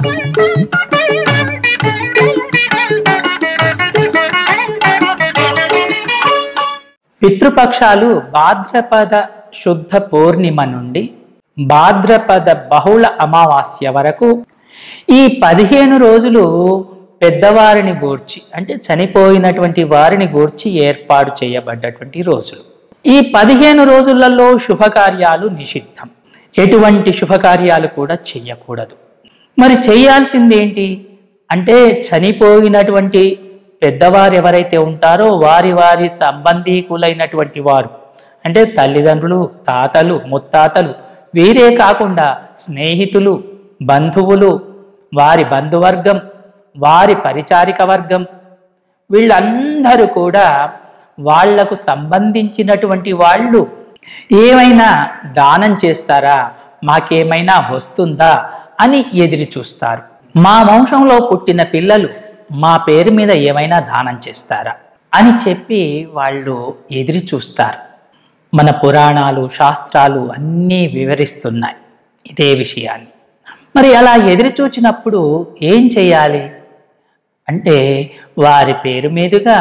పితృపక్షాలు భాద్రపద శుద్ధ పూర్ణిమ నుండి భాద్రపద బహుళ అమావాస్య వరకు ఈ పదిహేను రోజులు పెద్దవారిని గూర్చి అంటే చనిపోయినటువంటి వారిని గూర్చి ఏర్పాటు చేయబడ్డటువంటి రోజులు ఈ పదిహేను రోజులలో శుభకార్యాలు నిషిద్ధం ఎటువంటి శుభకార్యాలు కూడా చెయ్యకూడదు మరి చేయాల్సింది ఏంటి అంటే చనిపోయినటువంటి పెద్దవారు ఎవరైతే ఉంటారో వారి వారి సంబంధీకులైనటువంటి వారు అంటే తల్లిదండ్రులు తాతలు ముత్తాతలు వీరే కాకుండా స్నేహితులు బంధువులు వారి బంధువర్గం వారి పరిచారిక వర్గం వీళ్ళందరూ కూడా వాళ్లకు సంబంధించినటువంటి వాళ్ళు ఏమైనా దానం చేస్తారా మాకేమైనా వస్తుందా అని ఎదిరి చూస్తారు మా వంశంలో పుట్టిన పిల్లలు మా పేరు మీద ఏమైనా దానం చేస్తారా అని చెప్పి వాళ్ళు ఎదిరి చూస్తారు మన పురాణాలు శాస్త్రాలు అన్నీ వివరిస్తున్నాయి ఇదే విషయాన్ని మరి అలా ఎదురు చూచినప్పుడు ఏం చేయాలి అంటే వారి పేరు మీదుగా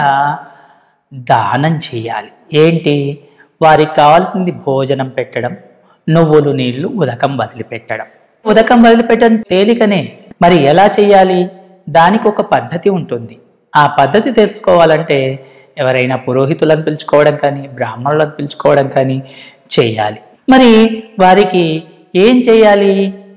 దానం చేయాలి ఏంటి వారికి కావాల్సింది భోజనం పెట్టడం నువ్వులు నీళ్లు ఉదకం వదిలిపెట్టడం ఉదకం వదిలిపెట్టడం తేలికనే మరి ఎలా చేయాలి దానికి ఒక పద్ధతి ఉంటుంది ఆ పద్ధతి తెలుసుకోవాలంటే ఎవరైనా పురోహితులను పిలుచుకోవడం కానీ బ్రాహ్మణులను పిలుచుకోవడం కానీ చేయాలి మరి వారికి ఏం చేయాలి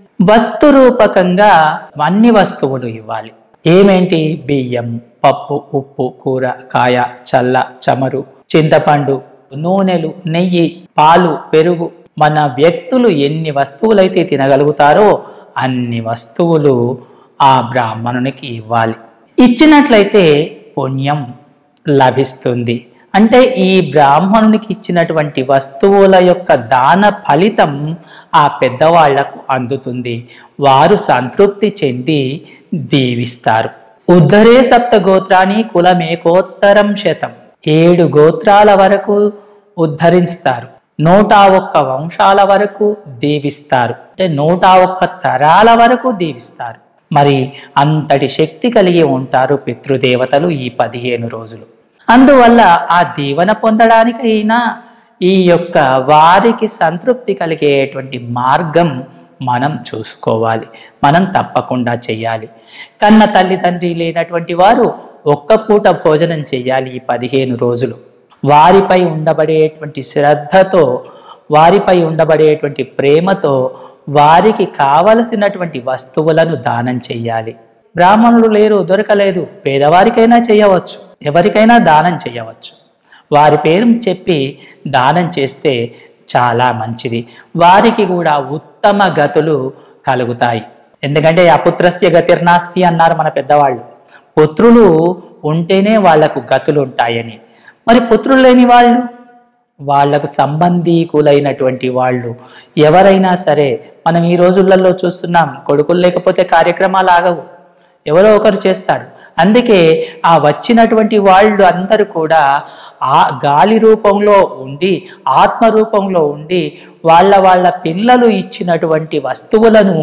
వస్తు రూపకంగా అన్ని వస్తువులు ఇవ్వాలి ఏమేంటి బియ్యం పప్పు ఉప్పు కూర కాయ చల్ల చమరు చింతపండు నూనెలు నెయ్యి పాలు పెరుగు మన వ్యక్తులు ఎన్ని వస్తువులైతే తినగలుగుతారో అన్ని వస్తువులు ఆ బ్రాహ్మణునికి ఇవ్వాలి ఇచ్చినట్లయితే పుణ్యం లభిస్తుంది అంటే ఈ బ్రాహ్మణునికి ఇచ్చినటువంటి వస్తువుల యొక్క దాన ఫలితం ఆ పెద్దవాళ్లకు అందుతుంది వారు సంతృప్తి చెంది దీవిస్తారు ఉద్ధరే సప్త గోత్రాన్ని కులమేకోత్తరం శతం ఏడు గోత్రాల వరకు ఉద్ధరిస్తారు నూట ఒక్క వంశాల వరకు దీవిస్తారు అంటే నూట ఒక్క తరాల వరకు దీవిస్తారు మరి అంతటి శక్తి కలిగి ఉంటారు పితృదేవతలు ఈ పదిహేను రోజులు అందువల్ల ఆ దీవెన పొందడానికైనా ఈ యొక్క వారికి సంతృప్తి కలిగేటువంటి మార్గం మనం చూసుకోవాలి మనం తప్పకుండా చేయాలి కన్న తల్లిదండ్రి లేనటువంటి వారు ఒక్క పూట భోజనం చేయాలి ఈ పదిహేను రోజులు వారిపై ఉండబడేటువంటి శ్రద్ధతో వారిపై ఉండబడేటువంటి ప్రేమతో వారికి కావలసినటువంటి వస్తువులను దానం చెయ్యాలి బ్రాహ్మణులు లేరు దొరకలేదు పేదవారికైనా చేయవచ్చు ఎవరికైనా దానం చేయవచ్చు వారి పేరు చెప్పి దానం చేస్తే చాలా మంచిది వారికి కూడా ఉత్తమ గతులు కలుగుతాయి ఎందుకంటే అపుత్రస్య గతిర్నాస్తి అన్నారు మన పెద్దవాళ్ళు పుత్రులు ఉంటేనే వాళ్లకు గతులు ఉంటాయని మరి పుత్రులు లేని వాళ్ళు వాళ్లకు సంబంధీకులైనటువంటి వాళ్ళు ఎవరైనా సరే మనం ఈ రోజులలో చూస్తున్నాం కొడుకులు లేకపోతే కార్యక్రమాలు ఆగవు ఎవరో ఒకరు చేస్తారు అందుకే ఆ వచ్చినటువంటి వాళ్ళు అందరూ కూడా ఆ గాలి రూపంలో ఉండి ఆత్మ రూపంలో ఉండి వాళ్ళ వాళ్ళ పిల్లలు ఇచ్చినటువంటి వస్తువులను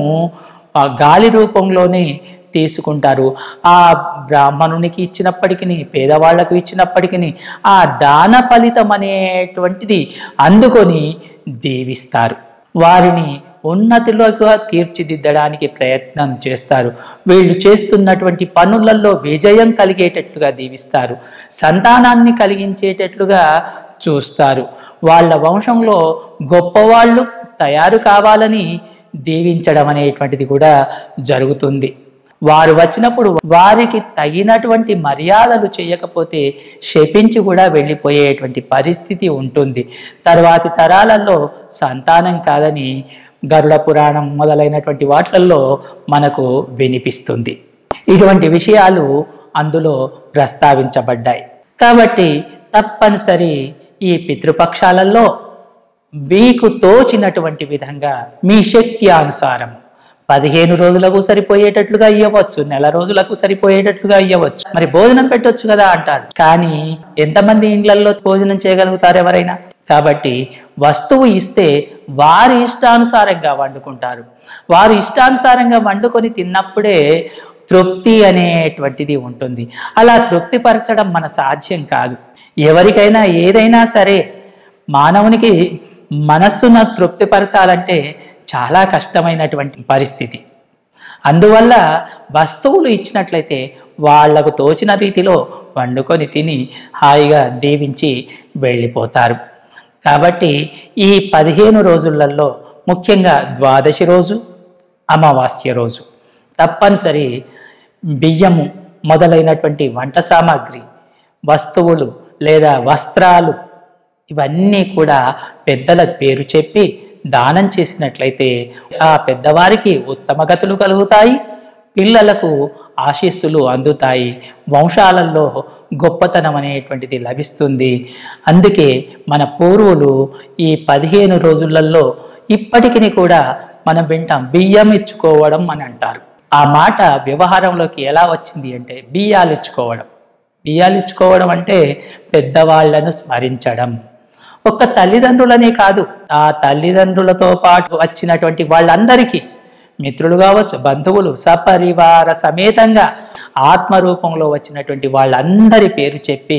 ఆ గాలి రూపంలోనే తీసుకుంటారు ఆ బ్రాహ్మణునికి ఇచ్చినప్పటికీ పేదవాళ్లకు ఇచ్చినప్పటికీ ఆ దాన ఫలితం అనేటువంటిది అందుకొని దీవిస్తారు వారిని ఉన్నతిలోగా తీర్చిదిద్దడానికి ప్రయత్నం చేస్తారు వీళ్ళు చేస్తున్నటువంటి పనులలో విజయం కలిగేటట్లుగా దీవిస్తారు సంతానాన్ని కలిగించేటట్లుగా చూస్తారు వాళ్ళ వంశంలో గొప్పవాళ్ళు తయారు కావాలని దీవించడం అనేటువంటిది కూడా జరుగుతుంది వారు వచ్చినప్పుడు వారికి తగినటువంటి మర్యాదలు చేయకపోతే శపించి కూడా వెళ్ళిపోయేటువంటి పరిస్థితి ఉంటుంది తర్వాతి తరాలలో సంతానం కాదని గరుడ పురాణం మొదలైనటువంటి వాట్లల్లో మనకు వినిపిస్తుంది ఇటువంటి విషయాలు అందులో ప్రస్తావించబడ్డాయి కాబట్టి తప్పనిసరి ఈ పితృపక్షాలలో మీకు తోచినటువంటి విధంగా మీ శక్తి అనుసారం పదిహేను రోజులకు సరిపోయేటట్లుగా ఇవ్వచ్చు నెల రోజులకు సరిపోయేటట్లుగా ఇవ్వచ్చు మరి భోజనం పెట్టొచ్చు కదా అంటారు కానీ ఎంతమంది ఇండ్లలో భోజనం చేయగలుగుతారు ఎవరైనా కాబట్టి వస్తువు ఇస్తే వారి ఇష్టానుసారంగా వండుకుంటారు వారు ఇష్టానుసారంగా వండుకొని తిన్నప్పుడే తృప్తి అనేటువంటిది ఉంటుంది అలా తృప్తిపరచడం మన సాధ్యం కాదు ఎవరికైనా ఏదైనా సరే మానవునికి మనస్సును తృప్తిపరచాలంటే చాలా కష్టమైనటువంటి పరిస్థితి అందువల్ల వస్తువులు ఇచ్చినట్లయితే వాళ్లకు తోచిన రీతిలో వండుకొని తిని హాయిగా దీవించి వెళ్ళిపోతారు కాబట్టి ఈ పదిహేను రోజులలో ముఖ్యంగా ద్వాదశి రోజు అమావాస్య రోజు తప్పనిసరి బియ్యము మొదలైనటువంటి వంట సామాగ్రి వస్తువులు లేదా వస్త్రాలు ఇవన్నీ కూడా పెద్దల పేరు చెప్పి దానం చేసినట్లయితే ఆ పెద్దవారికి ఉత్తమ గతులు కలుగుతాయి పిల్లలకు ఆశీస్సులు అందుతాయి వంశాలలో గొప్పతనం అనేటువంటిది లభిస్తుంది అందుకే మన పూర్వులు ఈ పదిహేను రోజులలో ఇప్పటికి కూడా మనం వింటాం బియ్యం ఇచ్చుకోవడం అని అంటారు ఆ మాట వ్యవహారంలోకి ఎలా వచ్చింది అంటే బియ్యాలు ఇచ్చుకోవడం బియ్యాలు ఇచ్చుకోవడం అంటే పెద్దవాళ్లను స్మరించడం ఒక్క తల్లిదండ్రులనే కాదు ఆ తల్లిదండ్రులతో పాటు వచ్చినటువంటి వాళ్ళందరికీ మిత్రులు కావచ్చు బంధువులు సపరివార సమేతంగా ఆత్మరూపంలో వచ్చినటువంటి వాళ్ళందరి పేరు చెప్పి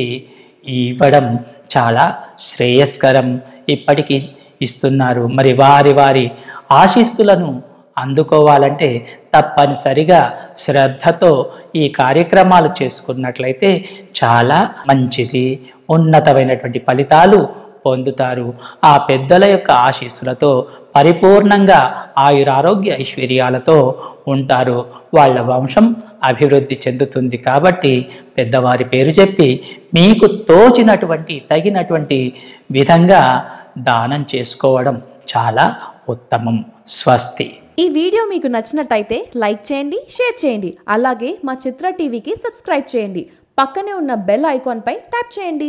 ఇవ్వడం చాలా శ్రేయస్కరం ఇప్పటికీ ఇస్తున్నారు మరి వారి వారి ఆశీస్సులను అందుకోవాలంటే తప్పనిసరిగా శ్రద్ధతో ఈ కార్యక్రమాలు చేసుకున్నట్లయితే చాలా మంచిది ఉన్నతమైనటువంటి ఫలితాలు పొందుతారు ఆ పెద్దల యొక్క ఆశీస్సులతో పరిపూర్ణంగా ఆయురారోగ్య ఐశ్వర్యాలతో ఉంటారు వాళ్ళ వంశం అభివృద్ధి చెందుతుంది కాబట్టి పెద్దవారి పేరు చెప్పి మీకు తోచినటువంటి తగినటువంటి విధంగా దానం చేసుకోవడం చాలా ఉత్తమం స్వస్తి ఈ వీడియో మీకు నచ్చినట్టయితే లైక్ చేయండి షేర్ చేయండి అలాగే మా చిత్ర టీవీకి సబ్స్క్రైబ్ చేయండి పక్కనే ఉన్న బెల్ ఐకాన్పై ట్యాప్ చేయండి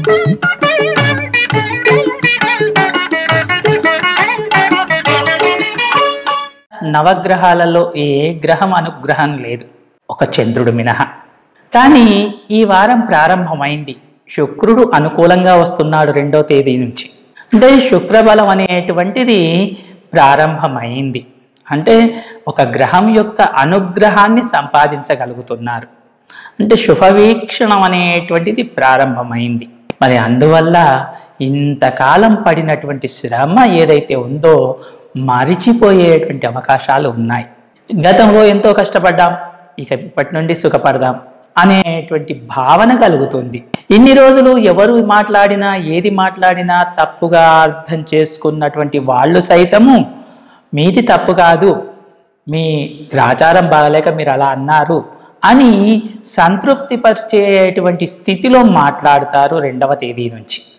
నవగ్రహాలలో ఏ గ్రహం అనుగ్రహం లేదు ఒక చంద్రుడు మినహా కానీ ఈ వారం ప్రారంభమైంది శుక్రుడు అనుకూలంగా వస్తున్నాడు రెండో తేదీ నుంచి అంటే శుక్రబలం అనేటువంటిది ప్రారంభమైంది అంటే ఒక గ్రహం యొక్క అనుగ్రహాన్ని సంపాదించగలుగుతున్నారు అంటే శుభవీక్షణం అనేటువంటిది ప్రారంభమైంది మరి అందువల్ల ఇంతకాలం పడినటువంటి శ్రమ ఏదైతే ఉందో మరిచిపోయేటువంటి అవకాశాలు ఉన్నాయి గతంలో ఎంతో కష్టపడ్డాం ఇక ఇప్పటి నుండి సుఖపడదాం అనేటువంటి భావన కలుగుతుంది ఇన్ని రోజులు ఎవరు మాట్లాడినా ఏది మాట్లాడినా తప్పుగా అర్థం చేసుకున్నటువంటి వాళ్ళు సైతము మీది తప్పు కాదు మీ ఆచారం బాగలేక మీరు అలా అన్నారు అని సంతృప్తిపరిచేటువంటి స్థితిలో మాట్లాడతారు రెండవ తేదీ నుంచి